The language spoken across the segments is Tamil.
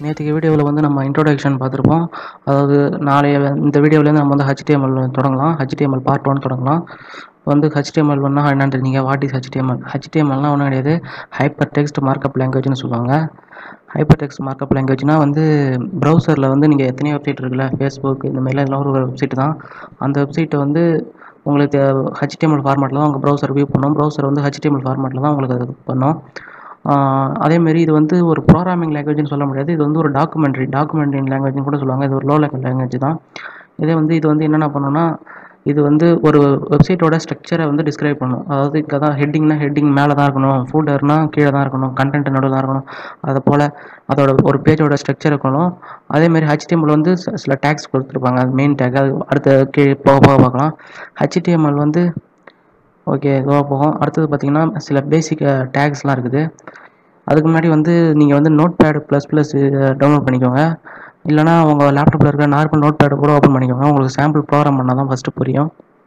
நேற்றுக்கு வீடியோவில் வந்து நம்ம இன்ட்ரோடக்ஷன் பார்த்துருப்போம் அதாவது நாளைய இந்த வீடியோவிலேருந்து நம்ம வந்து ஹெச்டிஎம்எல் தொடங்கலாம் ஹெச்டிஎம்எல் பார்ட் ஒன் தொடங்கலாம் வந்து ஹெச்டிஎம்எல் ஒன்றா என்னன்னு தெரிஞ்சிங்க வாட் இஸ் ஹெச்டிஎம்எல் ஹெச்டிஎம்எல்னால் ஒன்றும் கிடையாது ஹைப்பர் டெக்ஸ்ட் மார்க்கப் லாங்குவேஜ்னு சொல்லுவாங்க ஹைப்பர் டெக்ஸ்ட் மார்க்கப் லாங்குவேஜ்னால் வந்து ப்ரௌசரில் வந்து நீங்கள் எத்தனையோ வெப்சைட் இருக்குல்ல ஃபேஸ்புக் இந்த மாதிரிலாம் இதெல்லாம் ஒரு வெப்சைட் தான் அந்த வெப்சைட்டை வந்து உங்களுக்கு ஹெச்டிஎம்எல் ஃபார்மேட்டில் தான் உங்கள் ப்ரௌசர் வியூ பண்ணும் ப்ரௌசர் வந்து ஹெச்டிஎம்எல் ஃபார்மேட்டில் தான் உங்களுக்கு அது பண்ணும் அதேமாரி இது வந்து ஒரு ப்ரோக்ராமிங் லாங்குவேஜ்னு சொல்ல முடியாது இது வந்து ஒரு டாக்குமெண்ட்ரி டாக்குமெண்ட்ரி லாங்குவேஜ்னு கூட சொல்லுவாங்க இது ஒரு லோ லெவல் லாங்குவேஜ் தான் இதே வந்து இது வந்து என்னென்ன பண்ணுன்னா இது வந்து ஒரு வெப்சைட்டோட ஸ்ட்ரக்சரை வந்து டிஸ்கிரைப் பண்ணும் அதாவது இங்கே தான் ஹெட்டிங்னா ஹெட்டிங் மேலே தான் இருக்கணும் ஃபூட்டர்னா கீழே தான் இருக்கணும் கண்டென்ட் நடுவில் தான் இருக்கணும் அதை போல் அதோட ஒரு பேஜோட ஸ்ட்ரக்சர் இருக்கணும் அதேமாரி ஹெச்டிஎம்எல் வந்து ச- சில டேக்ஸ் கொடுத்துருப்பாங்க அது மெயின் டேக் அது அடுத்த கீழே போக போக பார்க்கலாம் ஹெச்டிஎம்எல் வந்து ஓகே இதுவாக போகும் அடுத்தது பார்த்தீங்கன்னா சில பேசிக் டேக்ஸ்லாம் இருக்குது அதுக்கு முன்னாடி வந்து நீங்கள் வந்து notepad plus plus download பண்ணிக்கோங்க இல்லைனா உங்கள் லேப்டாப்பில் இருக்க நார்மல் நோட் பேட் கூட ஓப்பன் பண்ணிக்கோங்க உங்களுக்கு சாம்பிள் ப்ரோக்ராம் பண்ணால் தான் ஃபஸ்ட்டு புரியும்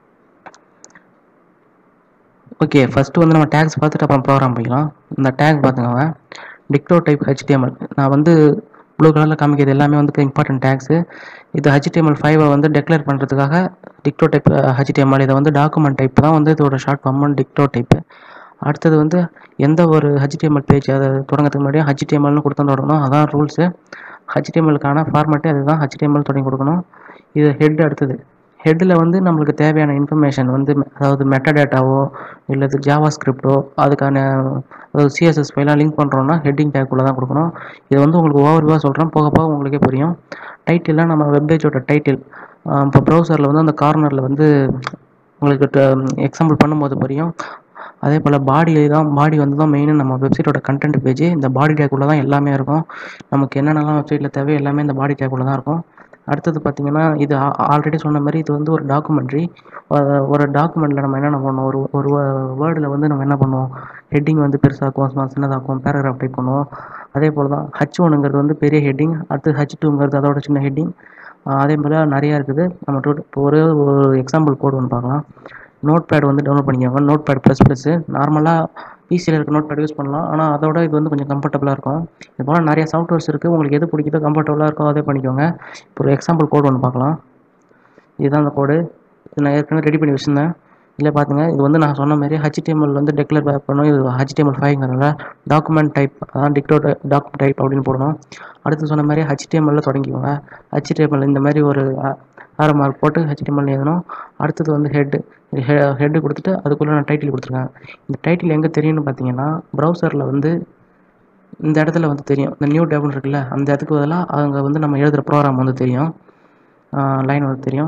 ஓகே ஃபஸ்ட்டு வந்து நம்ம டேக்ஸ் பார்த்துட்டு அப்புறம் ப்ரோக்ராம் பண்ணிக்கலாம் இந்த டேக் பார்த்துக்கோங்க டிக்டோ டைப் ஹெச்டிஎம்எல் நான் வந்து ப்ளூ கலரில் காமிக்கிறது எல்லாமே வந்து இம்பார்ட்டன்ட் டேக்ஸு இது ஹெச்டிஎம்எல் ஃபைவை வந்து டெக்ளேர் பண்ணுறதுக்காக டிக்டோ டைப் ஹெச்டிஎம்எல் இதை வந்து டாக்குமெண்ட் டைப் தான் வந்து இதோட ஷார்ட் ஃபார்ம் டிக்டோ டைப்பு அடுத்தது வந்து எந்த ஒரு ஹெச்டிஎம்எல் பேஜ் அதை தொடங்கிறதுக்கு முன்னாடியே ஹெச்டிஎம்எல்னு கொடுத்தா தொடங்கணும் அதான் ரூல்ஸு ஹெச்டிஎம்எல்க்கான ஃபார்மேட்டே அதுதான் ஹெச்டிஎம்எல் தொடங்கி கொடுக்கணும் இது ஹெட் அடுத்தது ஹெட்டில் வந்து நம்மளுக்கு தேவையான இன்ஃபர்மேஷன் வந்து அதாவது மெட்டடேட்டாவோ இல்லை ஜாவா ஸ்கிரிப்டோ அதுக்கான அதாவது சிஎஸ்எஸ் ஃபைலாக லிங்க் பண்ணுறோன்னா ஹெட்டிங் டேக்குள்ளே தான் கொடுக்கணும் இது வந்து உங்களுக்கு ஓவர்வியூவாக சொல்கிறேன் போக போக உங்களுக்கே புரியும் டைட்டில்லாம் நம்ம வெப்பேஜோட டைட்டில் இப்போ ப்ரௌசரில் வந்து அந்த கார்னரில் வந்து உங்களுக்கு எக்ஸாம்பிள் பண்ணும்போது புரியும் அதே போல் பாடி தான் பாடி வந்து தான் மெயின் நம்ம வெப்சைட்டோட கண்டென்ட் பேஜ் இந்த பாடி டேக்குள்ளே தான் எல்லாமே இருக்கும் நமக்கு என்னென்னலாம் வெப்சைட்டில் தேவை எல்லாமே இந்த பாடி டேக்குள்ளே தான் இருக்கும் அடுத்தது பார்த்தீங்கன்னா இது ஆல்ரெடி சொன்ன மாதிரி இது வந்து ஒரு டாக்குமெண்ட்ரி ஒரு டாக்குமெண்ட்டில் நம்ம என்னென்ன பண்ணுவோம் ஒரு ஒரு வேர்டில் வந்து நம்ம என்ன பண்ணுவோம் ஹெட்டிங் வந்து பெருசாக்குவோம் small- சின்னதாக்குவோம் பேராகிராஃப் டைப் பண்ணுவோம் அதே போல் தான் ஹச் ஒன்னுங்கிறது வந்து பெரிய ஹெட்டிங் அடுத்து ஹச் டூங்கிறது அதோட சின்ன ஹெட்டிங் அதே போல் நிறையா இருக்குது நம்ம டூ இப்போ ஒரே ஒரு எக்ஸாம்பிள் கோட் ஒன்று பார்க்கலாம் நோட் பேட் வந்து டவுன்லோட் பண்ணிக்கோங்க நோட் பேட் ப்ளஸ் ப்ளஸ்ஸு நார்மலாக பிசியில் இருக்க நோட் பேட் யூஸ் பண்ணலாம் ஆனால் அதோட இது வந்து கொஞ்சம் கம்ஃபர்டபுளாக இருக்கும் இது போல் நிறைய சாஃப்ட்வேர்ஸ் இருக்குது உங்களுக்கு எது பிடிக்குதோ கம்ஃபர்டபுளாக இருக்கோ அதே பண்ணிக்கோங்க இப்போ ஒரு எக்ஸாம்பிள் கோட் ஒன்று பார்க்கலாம் இதுதான் அந்த கோடு இது நான் ஏற்கனவே ரெடி பண்ணி வச்சுருந்தேன் இதில் பார்த்துங்க இது வந்து நான் சொன்ன மாதிரி ஹெச்டிஎம்எல் வந்து டெக்ளேர் பண்ணணும் இது ஹெச்டிஎம்எல் ஃபைவ்ங்கிறதுனால டாக்குமெண்ட் டைப் அதான் டிக்டோ டாக் டைப் அப்படின்னு போடணும் அடுத்து சொன்ன மாதிரி ஹெச்டிஎம்எல்ல தொடங்கிக்கோங்க ஹெச்டிஎம்எல் இந்த மாதிரி ஒரு ஆரோ மார்க் போட்டு ஹெச்டிஎம்எல் எழுதணும் அடுத்தது வந்து ஹெட் ஹெட்டு கொடுத்துட்டு அதுக்குள்ளே நான் டைட்டில் கொடுத்துருக்கேன் இந்த டைட்டில் எங்கே தெரியும்னு பார்த்தீங்கன்னா ப்ரௌசரில் வந்து இந்த இடத்துல வந்து தெரியும் இந்த நியூ டேப்னு இருக்குல்ல அந்த இடத்துக்கு பதிலாக அங்கே வந்து நம்ம எழுதுகிற ப்ரோக்ராம் வந்து தெரியும் லைன் வந்து தெரியும்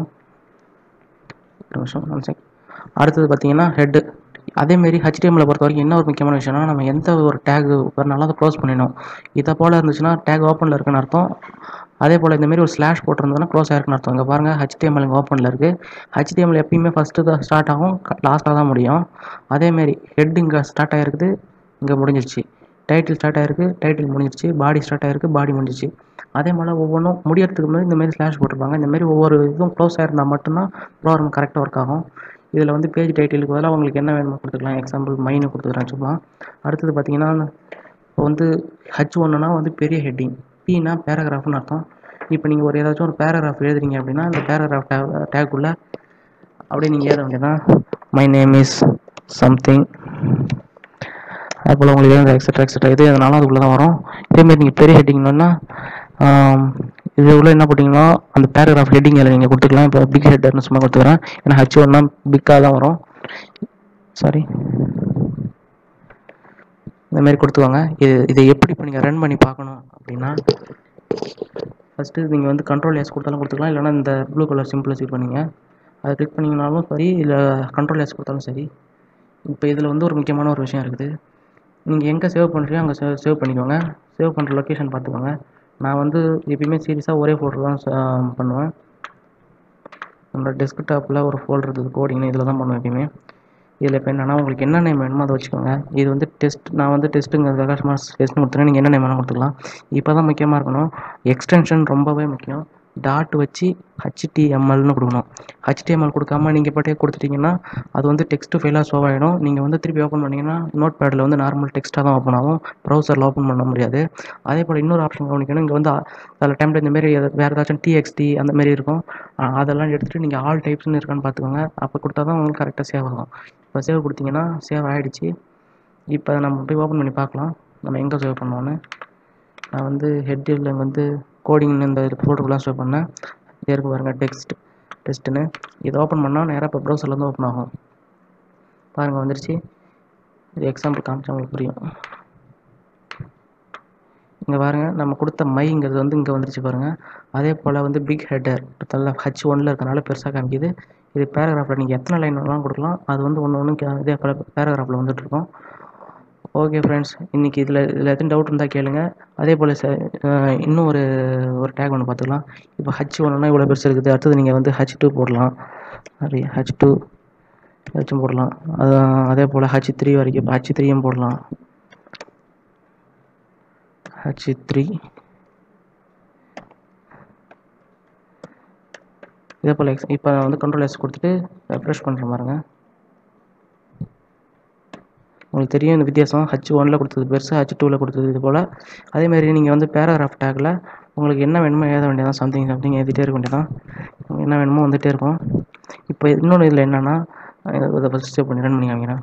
ஒரு நிமிஷம் ஒன் செக் அடுத்தது பார்த்தீங்கன்னா ஹெட்டு அதேமாரி ஹெச்டிஎம்மில் பொறுத்த வரைக்கும் என்ன ஒரு முக்கியமான விஷயம்னா நம்ம எந்த ஒரு டேக் வரனாலும் அதை க்ளோஸ் பண்ணிடணும் இதை போல் இருந்துச்சுன்னா டேக் ஓப்பனில் இருக்குன்னு அர்த்தம் அதே போல் இந்தமாரி ஒரு ஸ்லாஷ் போட்டிருந்ததுன்னா க்ளோஸ் ஆயிருக்குன்னு அர்த்தம் இங்கே பாருங்கள் ஹெச்டிஎம்எல் இங்கே ஓப்பனில் இருக்குது ஹெச்டிஎம்எல் எப்பயுமே ஃபஸ்ட்டு தான் ஸ்டார்ட் ஆகும் லாஸ்ட்டாக தான் முடியும் அதேமாரி ஹெட் இங்கே ஸ்டார்ட் ஆகிருக்குது இங்கே முடிஞ்சிருச்சு டைட்டில் ஸ்டார்ட் ஆயிருக்கு டைட்டில் முடிஞ்சிருச்சு பாடி ஸ்டார்ட் ஆயிருக்கு பாடி முடிஞ்சிருச்சு அதே போல் ஒவ்வொன்றும் முடியறதுக்கு முன்னாடி இந்த மாதிரி ஸ்லாஷ் போட்டிருப்பாங்க இந்த மாதிரி ஒவ்வொரு இதுவும் க்ளோஸ் ஆயிருந்தால் மட்டும்தான் ப்ரோக்ராம் கரெக்டாக ஒர்க் ஆகும் இதில் வந்து பேஜ் டைட்டிலுக்கு பதிலாக உங்களுக்கு என்ன வேணுமோ கொடுத்துக்கலாம் எக்ஸாம்பிள் மைனு கொடுத்துக்கிறேன் சும்மா அடுத்தது பார்த்தீங்கன்னா இப்போ வந்து ஹச் ஒன்றுனா வந்து பெரிய ஹெட்டிங் பின்னா பேராகிராஃப்னு அர்த்தம் இப்போ நீங்கள் ஒரு ஏதாச்சும் ஒரு பேராகிராஃப் எழுதுறீங்க அப்படின்னா அந்த பேராகிராஃப் டே டேக்குள்ளே அப்படியே நீங்கள் எழுத வேண்டியதான் மை நேம் இஸ் சம்திங் அது போல் உங்களுக்கு எதாவது எக்ஸட்ரா எக்ஸட்ரா எது எதனாலும் அதுக்குள்ளே தான் வரும் இதேமாரி நீங்கள் பெரிய ஹெட்டிங்னா இது உள்ள என்ன போட்டிங்கன்னா அந்த பேராகிராஃப் ஹெட்டிங் அதில் நீங்கள் கொடுத்துக்கலாம் இப்போ பிக் ஹெட்டர்னு சும்மா கொடுத்துக்கிறேன் ஏன்னா ஹச் ஒன்னா பிக்காக தான் வரும் சாரி இந்த மாதிரி கொடுத்துக்கோங்க இது இதை எப்படி இப்போ நீங்கள் ரன் பண்ணி பார்க்கணும் அப்படின்னா ஃபஸ்ட்டு நீங்கள் வந்து கண்ட்ரோல் எஸ் கொடுத்தாலும் கொடுத்துக்கலாம் இல்லைனா இந்த ப்ளூ கலர் சிம்பிளை சீட் பண்ணிங்க அதை கிளிக் பண்ணிங்கனாலும் சரி இல்லை கண்ட்ரோல் எஸ் கொடுத்தாலும் சரி இப்போ இதில் வந்து ஒரு முக்கியமான ஒரு விஷயம் இருக்குது நீங்கள் எங்கே சேவ் பண்ணுறீங்க அங்கே சேவ் சேவ் பண்ணிக்கோங்க சேவ் பண்ணுற லொக்கேஷன் பார்த்துக்கோங்க நான் வந்து எப்பயுமே சீரியஸாக ஒரே ஃபோல்டர் தான் ச- பண்ணுவேன் என்னோட டெஸ்க்டாப்பில் ஒரு ஃபோல்டர் இருக்குது கோடிங்னு இதில் தான் பண்ணுவேன் எப்பயுமே இதில் இப்போ என்னென்னா உங்களுக்கு என்ன நேம் வேணுமோ அதை வச்சுக்கோங்க இது வந்து டெஸ்ட் நான் வந்து டெஸ்ட்டுங்கிறதுக்காக சும்மா டெஸ்ட்னு கொடுத்துருக்கேன் நீங்கள் என்ன நேம் வேணால் கொடுத்துக்கலாம் இப்போ தான் முக்கியமாக இருக்கணும் எக்ஸ்டென்ஷன் ரொம்பவே முக்கியம் டாட் வச்சு ஹச்டிஎம்எல்னு கொடுக்கணும் ஹச்டிஎம்எல் கொடுக்காம நீங்கள் பாட்டே கொடுத்துட்டீங்கன்னா அது வந்து டெக்ஸ்ட் ஃபைலாக ஷோ ஆகிடும் நீங்கள் வந்து திருப்பி ஓப்பன் பண்ணிங்கன்னா நோட் பேடில் வந்து நார்மல் டெக்ஸ்ட்டாக தான் ஓப்பன் ஆகும் ப்ரௌசரில் ஓப்பன் பண்ண முடியாது அதே போல் இன்னொரு ஆப்ஷன் கவனிக்கணும் இங்கே வந்து அதில் டைமில் இந்த மாதிரி வேறு ஏதாச்சும் டிஎக்ஸ்டி அந்த மாதிரி இருக்கும் அஹ் அதெல்லாம் எடுத்துகிட்டு நீங்கள் ஆல் டைப்ஸ்னு இருக்கான்னு பார்த்துக்கோங்க அப்போ கொடுத்தா தான் உங்களுக்கு கரெக்டாக சேவ் ஆகும் இப்போ சேவ் கொடுத்தீங்கன்னா சேவ் ஆகிடுச்சு இப்போ நம்ம போய் ஓப்பன் பண்ணி பார்க்கலாம் நம்ம எங்கே சேவ் பண்ணோன்னு நான் வந்து ஹெட்டில் வந்து கோடிங்னு இந்த ஃபோல்டருக்குலாம் சேவ் பண்ணேன் இதே இருக்கு பாருங்கள் டெக்ஸ்ட் டெஸ்ட்டுன்னு இதை ஓப்பன் பண்ணால் நேராக இப்போ ப்ரௌசர்லேருந்து ஓப்பன் ஆகும் பாருங்கள் வந்துருச்சு இது எக்ஸாம்பிள் காமிச்சா உங்களுக்கு புரியும் இங்கே பாருங்கள் நம்ம கொடுத்த மைங்கிறது வந்து இங்கே வந்துருச்சு பாருங்கள் அதே போல் வந்து பிக் ஹெட்டர் தள்ள ஹச் ஒன்னில் இருக்கனால பெருசாக காமிக்குது இது பேராகிராஃபில் நீங்கள் எத்தனை லைன் வேணாலும் கொடுக்கலாம் அது வந்து ஒன்று ஒன்று இதே போல் பேராகிராஃபில் வந்துட்டுருக்கும் ஓகே ஃப்ரெண்ட்ஸ் இன்றைக்கி இதில் இதில் எத்தனை டவுட் இருந்தால் கேளுங்க அதே போல் ச அஹ் இன்னும் ஒரு ஒரு டேக் ஒன்று பார்த்துக்கலாம் இப்போ ஹச் ஒன்றுனா இவ்வளோ பெருசு இருக்குது அடுத்தது நீங்கள் வந்து ஹச் டூ போடலாம் சாரி ஹச் டூ ஏதாச்சும் போடலாம் அது அதே போல் ஹச் த்ரீ வரைக்கும் ஹச் த்ரீயும் போடலாம் ஹச் த்ரீ இதே போல் எக்ஸ் இப்போ வந்து கண்ட்ரோல் எஸ் கொடுத்துட்டு ரெஃப்ரெஷ் பண்ணுற பாருங்க உங்களுக்கு தெரியும் இந்த வித்தியாசம் ஹச் ஒனில் கொடுத்தது பெருசு ஹச் டூவில் கொடுத்தது இது போல் அதேமாதிரி நீங்கள் வந்து பேராகிராஃப் டேக்கில் உங்களுக்கு என்ன வேணுமோ எழுத வேண்டியதான் சம்திங் சம்திங் எழுதிட்டே இருக்க வேண்டியதான் என்ன வேணுமோ வந்துகிட்டே இருக்கும் இப்போ இன்னொன்று இதில் என்னென்னா இதை ஃபஸ்ட் ஸ்டெப் பண்ணி ரன் பண்ணி காமிக்கிறேன்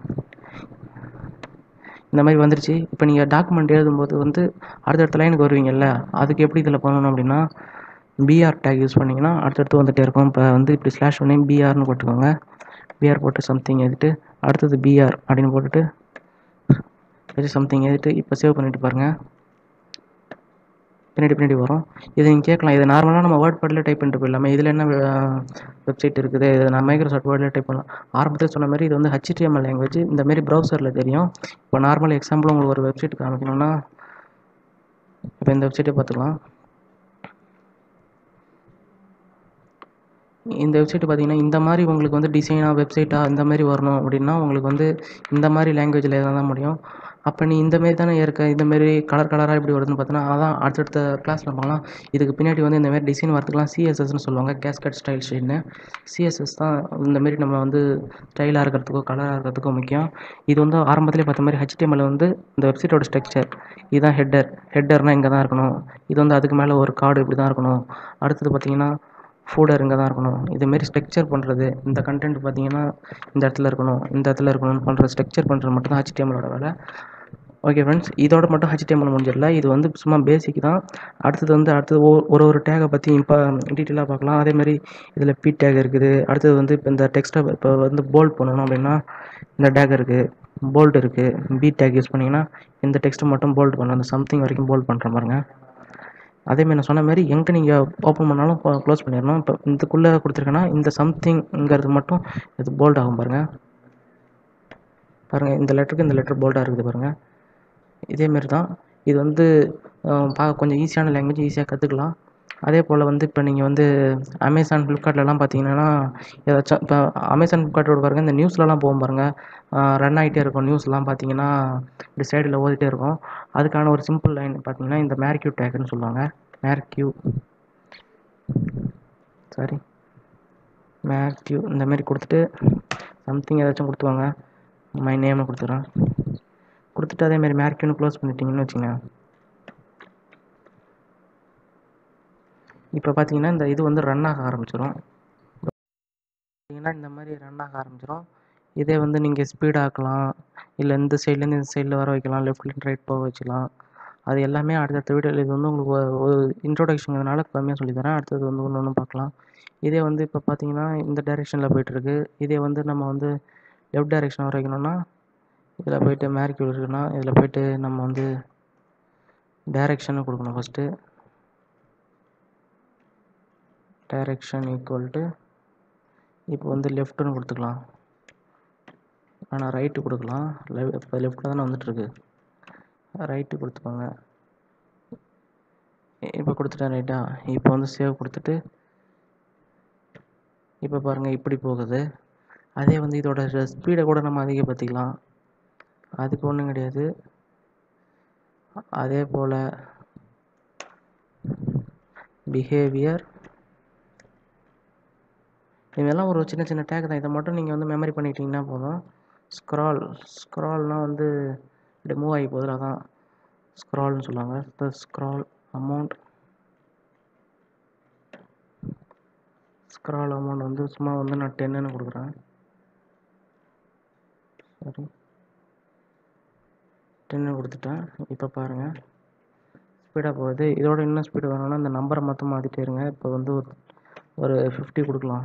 இந்த மாதிரி வந்துருச்சு இப்போ நீங்கள் டாக்குமெண்ட் எழுதும்போது வந்து அடுத்தடுத்த லைனுக்கு வருவீங்கல்ல அதுக்கு எப்படி இதில் பண்ணணும் அப்படின்னா பிஆர் டேக் யூஸ் பண்ணிங்கன்னா அடுத்தடுத்து வந்துகிட்டே இருக்கும் இப்போ வந்து இப்படி ஸ்லாஷ் பண்ணி பிஆர்னு போட்டுக்கோங்க பிஆர் போட்டு சம்திங் எழுதிட்டு அடுத்தது பிஆர் அப்படின்னு போட்டுட்டு இது சம்திங் எழுதிட்டு இப்போ சேவ் பண்ணிட்டு பாருங்கள் பின்னாடி பின்னாடி வரும் இது நீங்கள் கேட்கலாம் இது நார்மலாக நம்ம வேர்ட் பேடில் டைப் பண்ணிட்டு போயிடலாமே இதில் என்ன வெப்சைட் இருக்குது இது நான் மைக்ரோசாஃப்ட் வேர்டில் டைப் பண்ணலாம் ஆரம்பத்தில் சொன்ன மாதிரி இது வந்து ஹச்டிஎம்எல் லாங்குவேஜ் இந்த மாதிரி ப்ரௌசரில் தெரியும் இப்போ நார்மல் எக்ஸாம்பிள் உங்களுக்கு ஒரு வெப்சைட் காமிக்கணும்னா இப்போ இந்த வெப்சைட்டை பார்த்துக்கலாம் இந்த வெப்சைட் பார்த்தீங்கன்னா இந்த மாதிரி உங்களுக்கு வந்து டிசைனாக வெப்சைட்டாக இந்த மாதிரி வரணும் அப்படின்னா உங்களுக்கு வந்து இந்த மாதிரி லாங்குவேஜில் எதாவது தான் முடியும் அப்போ நீ இந்த மாரி தானே இருக்க இந்த மாரி கலர் கலராக எப்படி வருதுன்னு பார்த்தோன்னா அதான் அடுத்தடுத்த கிளாஸில் பார்க்கலாம் இதுக்கு பின்னாடி வந்து இந்த மாதிரி டிசைன் வரதுக்குலாம் சிஎஸ்எஸ்னு சொல்லுவாங்க கேஸ்கட் ஸ்டைல் ஷீட்னு சிஎஸ்எஸ் தான் இந்த மாரி நம்ம வந்து ஸ்டைலாக இருக்கிறதுக்கோ கலராக இருக்கிறதுக்கோ முக்கியம் இது வந்து ஆரம்பத்திலே பார்த்த மாதிரி ஹெச்டிஎம்எல் வந்து இந்த வெப்சைட்டோட ஸ்ட்ரக்சர் இதுதான் ஹெட்டர் ஹெட்டர்னால் இங்கே தான் இருக்கணும் இது வந்து அதுக்கு மேலே ஒரு கார்டு இப்படி தான் இருக்கணும் அடுத்தது பார்த்தீங்கன்னா ஃபோல்டர் இங்கே தான் இருக்கணும் இதுமாரி ஸ்ட்ரக்சர் பண்ணுறது இந்த கண்டென்ட் பார்த்தீங்கன்னா இந்த இடத்துல இருக்கணும் இந்த இடத்துல இருக்கணும்னு பண்ணுற ஸ்ட்ரக்சர் பண்ணுறது மட்டும் தான் ஹெச்டிஎம்எலோட வேலை ஓகே ஃப்ரெண்ட்ஸ் இதோட மட்டும் ஹெச்டிஎம்எல் முடிஞ்சிடல இது வந்து சும்மா பேசிக் தான் அடுத்தது வந்து அடுத்தது ஒ- ஒரு ஒரு டேகை பற்றி இப்போ டீட்டெயிலாக பார்க்கலாம் அதேமாதிரி இதில் பி டேக் இருக்குது அடுத்தது வந்து இப்போ இந்த டெக்ஸ்ட்டை இப்போ வந்து போல்ட் பண்ணணும் அப்படின்னா இந்த டேக் இருக்குது போல்ட் இருக்குது பி டேக் யூஸ் பண்ணிங்கன்னா இந்த டெக்ஸ்ட்டை மட்டும் போல்ட் பண்ணணும் அந்த சம்திங் வரைக்கும் போல்ட் பண்ணுற பாருங்க அதேமாதிரி நான் சொன்ன மாதிரி எங்கே நீங்கள் ஓப்பன் பண்ணாலும் க்ளோஸ் பண்ணிடணும் இப்போ இதுக்குள்ளே கொடுத்துருக்கேன்னா இந்த சம்திங்கிறது மட்டும் இது போல்ட் ஆகும் பாருங்கள் பாருங்கள் இந்த லெட்டருக்கு இந்த லெட்டர் போல்டாக இருக்குது பாருங்கள் இதேமாரி தான் இது வந்து அஹ், பார்க்க கொஞ்சம் ஈஸியான லாங்குவேஜ் ஈஸியாக கற்றுக்கலாம் அதே போல் வந்து இப்போ நீங்கள் வந்து அமேசான் ஃப்ளிப்கார்ட்லலாம் பார்த்தீங்கன்னா ஏதாச்சும் இப்போ அமேசான் ஃப்ளிப்கார்ட்டோட பாருங்கள் இந்த நியூஸ்லலாம் போகும் பாருங்கள் ரன் ஆகிட்டே இருக்கும் நியூஸ்லாம் பார்த்தீங்கன்னா இப்படி சைடில் ஓதிட்டே இருக்கும் அதுக்கான ஒரு சிம்பிள் லைன் பார்த்தீங்கன்னா இந்த மேர்க்யூ டேக்னு சொல்லுவாங்க மேர்க்யூ சாரி மேத்யூ இந்த மாதிரி கொடுத்துட்டு சம்திங் ஏதாச்சும் கொடுத்துவாங்க மை நேம்னு கொடுத்துட்றேன் கொடுத்துட்டு அதேமாரி மேர்க்யூன்னு க்ளோஸ் பண்ணிட்டீங்கன்னு வச்சுங்க இப்போ பார்த்தீங்கன்னா இந்த இது வந்து ரன் ஆக ஆரம்பிச்சிடும் பார்த்தீங்கன்னா இந்த மாதிரி ரன் ஆக ஆரம்பிச்சிடும் இதே வந்து நீங்கள் ஸ்பீடாக்கலாம் இல்லை இந்த சைட்லேருந்து இந்த சைடில் வர வைக்கலாம் லெஃப்ட்லேருந்து ரைட் போக வச்சுக்கலாம் அது எல்லாமே அடுத்தடுத்த வீடியோவில் இது வந்து உங்களுக்கு ஒரு- ஒரு இன்ட்ரோடக்ஷங்கிறதுனால கம்மியாக சொல்லித்தரேன் அடுத்தது வந்து ஒன்று ஒன்று பார்க்கலாம் இதே வந்து இப்போ பார்த்தீங்கன்னா இந்த டைரெக்ஷனில் போயிட்டுருக்கு இதே வந்து நம்ம வந்து லெஃப்ட் டைரெக்ஷன் வர வைக்கணும்னா இதில் போயிட்டு மேரிக்யூல் இருக்குன்னா இதில் போயிட்டு நம்ம வந்து டைரெக்ஷனை கொடுக்கணும் ஃபஸ்ட்டு டைரெக்ஷன் ஈக்குவல் டு இப்போ வந்து லெஃப்ட்டுன்னு கொடுத்துக்கலாம் ஆனால் ரைட்டு கொடுக்கலாம் லெஃப்ட் இப்போ லெஃப்ட்டில் தானே வந்துட்டுருக்கு ரைட்டு கொடுத்துக்கோங்க இப்போ கொடுத்துட்டேன் ரைட்டா இப்போ வந்து சேவ் கொடுத்துட்டு இப்போ பாருங்கள் இப்படி போகுது அதே வந்து இதோட ஸ்பீடை கூட நம்ம அதிகப்படுத்திக்கலாம் அதுக்கு ஒன்றும் கிடையாது அதே போல் பிஹேவியர் இதெல்லாம் ஒரு சின்ன சின்ன டேக் தான் இதை மட்டும் நீங்கள் வந்து மெமரி பண்ணிக்கிட்டிங்கன்னா போதும் ஸ்க்ரால் ஸ்க்ரால்னால் வந்து இப்படி மூவ் ஆகி போகுதுல அதான் ஸ்க்ரால்னு சொல்லுவாங்க the scroll amount scroll amount வந்து சும்மா வந்து நான் டென்னுன்னு கொடுக்குறேன் சரி டென்னு கொடுத்துட்டேன் இப்போ பாருங்கள் ஸ்பீடாக போகுது இதோட இன்னும் ஸ்பீடு வேணும்னா இந்த நம்பரை மட்டும் மாற்றிட்டே இருங்க இப்போ வந்து ஒரு ஒரு ஃபிஃப்டி கொடுக்கலாம்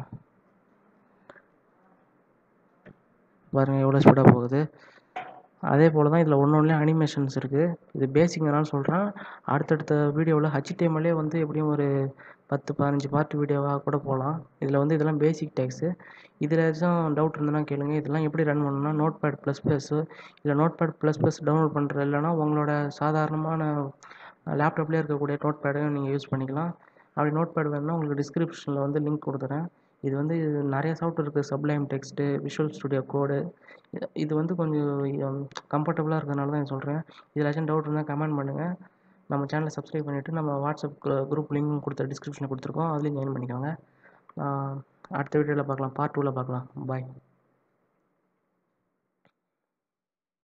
பாருங்கள் எவ்வளோ ஸ்பீடாக போகுது அதே போல் தான் இதில் ஒன்று ஒன்றுலேயும் அனிமேஷன்ஸ் இருக்குது இது பேசிக்னால சொல்கிறேன் அடுத்தடுத்த வீடியோவில் ஹச்டிஎம்எல்லே வந்து எப்படியும் ஒரு பத்து பதினஞ்சு பார்ட் வீடியோவாக கூட போகலாம் இதில் வந்து இதெல்லாம் பேசிக் டேக்ஸு இதில் ஏதாச்சும் டவுட் இருந்ததுன்னா கேளுங்க இதெல்லாம் எப்படி ரன் பண்ணணும்னா நோட் பேட் ப்ளஸ் ப்ளஸ்ஸு இல்லை notepad plus plus download பண்ணுற இல்லைனா உங்களோட சாதாரணமான லேப்டாப்லேயே இருக்கக்கூடிய நோட் பேடையும் நீங்கள் யூஸ் பண்ணிக்கலாம் அப்படி நோட் பேட் வேணும்னா உங்களுக்கு டிஸ்கிரிப்ஷனில் வந்து லிங்க் கொடுத்துறேன் இது வந்து நிறைய சாஃப்ட்வேர் இருக்குது sublime text visual studio code இது வந்து கொஞ்சம் கம்ஃபர்டபுளாக இருக்கிறதுனால தான் சொல்கிறேன் இதில் ஏதாச்சும் டவுட் இருந்தால் கமெண்ட் பண்ணுங்கள் நம்ம சேனலை சப்ஸ்கிரைப் பண்ணிவிட்டு நம்ம வாட்ஸ்அப் குரூப் லிங்க் கொடுத்த டிஸ்கிரிப்ஷனில் கொடுத்துருக்கோம் அதுலேயும் ஜாயின் பண்ணிக்கோங்க அடுத்த வீடியோவில் பார்க்கலாம் பார்ட் டூவில் பார்க்கலாம் பாய்